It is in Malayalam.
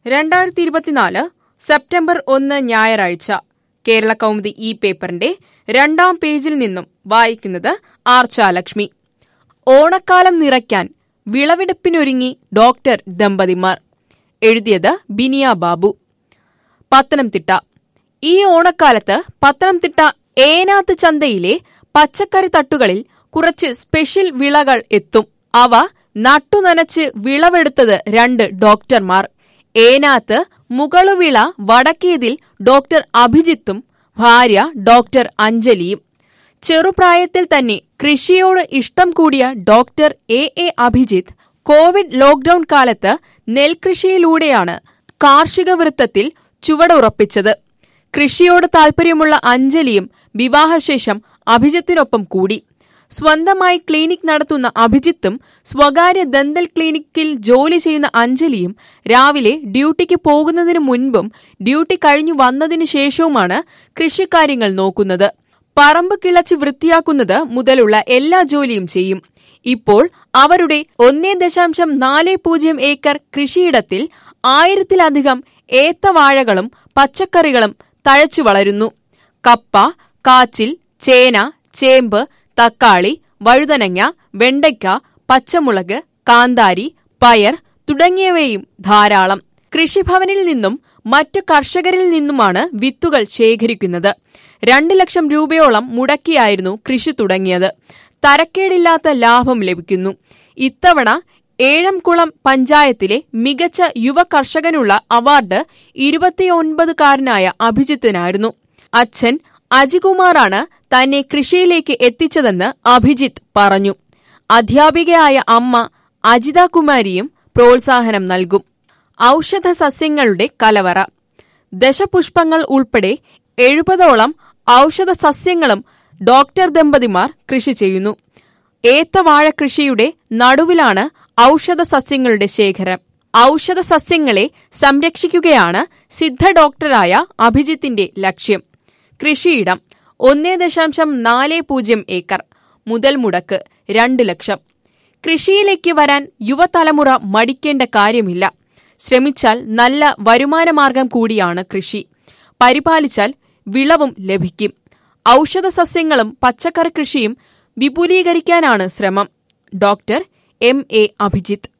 രണ്ടായിരത്തി ഇരുപത്തിനാല് സെപ്റ്റംബർ ഒന്ന് ഞായറാഴ്ച കേരള കൗമുദി ഈ പേപ്പറിന്റെ രണ്ടാം പേജിൽ നിന്നും വായിക്കുന്നത് ആർച്ചാലക്ഷ്മി ഓണക്കാലം നിറയ്ക്കാൻ വിളവെടുപ്പിനൊരുങ്ങി ഡോക്ടർ ദമ്പതിമാർ എഴുതിയത് ബിനിയ ബാബു പത്തനംതിട്ട ഈ ഓണക്കാലത്ത് പത്തനംതിട്ട ഏനാത്ത് ചന്തയിലെ പച്ചക്കറി തട്ടുകളിൽ കുറച്ച് സ്പെഷ്യൽ വിളകൾ എത്തും അവ നട്ടുനനച്ച് വിളവെടുത്തത് രണ്ട് ഡോക്ടർമാർ ഏനാത്ത് മുകളുവിള വടക്കേതിൽ ഡോക്ടർ അഭിജിത്തും ഭാര്യ ഡോക്ടർ അഞ്ജലിയും ചെറുപ്രായത്തിൽ തന്നെ കൃഷിയോട് ഇഷ്ടം കൂടിയ doctor A A Abhijith covid lockdown കാലത്ത് നെൽകൃഷിയിലൂടെയാണ് കാർഷിക വൃത്തത്തിൽ ചുവടുറപ്പിച്ചത് കൃഷിയോട് താൽപര്യമുള്ള അഞ്ജലിയും വിവാഹശേഷം അഭിജിത്തിനൊപ്പം കൂടി സ്വന്തമായി ക്ലിനിക് നടത്തുന്ന അഭിജിത്തും സ്വകാര്യ ദന്തൽ ക്ലിനിക്കിൽ ജോലി ചെയ്യുന്ന അഞ്ജലിയും രാവിലെ ഡ്യൂട്ടിക്ക് പോകുന്നതിന് മുൻപും ഡ്യൂട്ടി കഴിഞ്ഞു വന്നതിനു ശേഷവുമാണ് കൃഷിക്കാര്യങ്ങൾ നോക്കുന്നത് പറമ്പ് കിളച്ച് വൃത്തിയാക്കുന്നത് മുതലുള്ള എല്ലാ ജോലിയും ചെയ്യും ഇപ്പോൾ അവരുടെ ഒന്നേ ദശാംശം നാല് പൂജ്യം ഏക്കർ കൃഷിയിടത്തിൽ ആയിരത്തിലധികം ഏത്തവാഴകളും പച്ചക്കറികളും തഴച്ചു വളരുന്നു കപ്പ കാച്ചിൽ ചേന ചേമ്പ് തക്കാളി വഴുതനങ്ങ വെണ്ടയ്ക്ക പച്ചമുളക് കാന്താരി പയർ തുടങ്ങിയവയും ധാരാളം കൃഷിഭവനിൽ നിന്നും മറ്റു കർഷകരിൽ നിന്നുമാണ് വിത്തുകൾ ശേഖരിക്കുന്നത് രണ്ട് ലക്ഷം രൂപയോളം മുടക്കിയായിരുന്നു കൃഷി തുടങ്ങിയത് തരക്കേടില്ലാത്ത ലാഭം ലഭിക്കുന്നു ഇത്തവണ ഏഴംകുളം പഞ്ചായത്തിലെ മികച്ച യുവ കർഷകനുള്ള അവാർഡ് ഇരുപത്തിയൊൻപതുകാരനായ അഭിജിത്തിനായിരുന്നു അച്ഛൻ അജികുമാറാണ് തന്നെ കൃഷിയിലേക്ക് എത്തിച്ചതെന്ന് അഭിജിത്ത് പറഞ്ഞു അധ്യാപികയായ അമ്മ അജിത കുമാരിയും പ്രോത്സാഹനം നൽകും ഔഷധ സസ്യങ്ങളുടെ കലവറ ദശപുഷ്പങ്ങൾ ഉൾപ്പെടെ എഴുപതോളം ഔഷധ സസ്യങ്ങളും ഡോക്ടർ ദമ്പതിമാർ കൃഷി ചെയ്യുന്നു ഏത്തവാഴ കൃഷിയുടെ നടുവിലാണ് ഔഷധ സസ്യങ്ങളുടെ ശേഖരം ഔഷധ സസ്യങ്ങളെ സംരക്ഷിക്കുകയാണ് സിദ്ധ ഡോക്ടറായ അഭിജിത്തിന്റെ ലക്ഷ്യം കൃഷിയിടം ഒന്നേ ദശാംശം നാല് പൂജ്യം ഏക്കർ മുതൽ മുടക്ക് രണ്ട് ലക്ഷം കൃഷിയിലേക്ക് വരാൻ യുവതലമുറ മടിക്കേണ്ട കാര്യമില്ല ശ്രമിച്ചാൽ നല്ല വരുമാനമാർഗം കൂടിയാണ് കൃഷി പരിപാലിച്ചാൽ വിളവും ലഭിക്കും ഔഷധ സസ്യങ്ങളും പച്ചക്കറി കൃഷിയും വിപുലീകരിക്കാനാണ് ശ്രമം ഡോക്ടർ എം എ അഭിജിത്ത്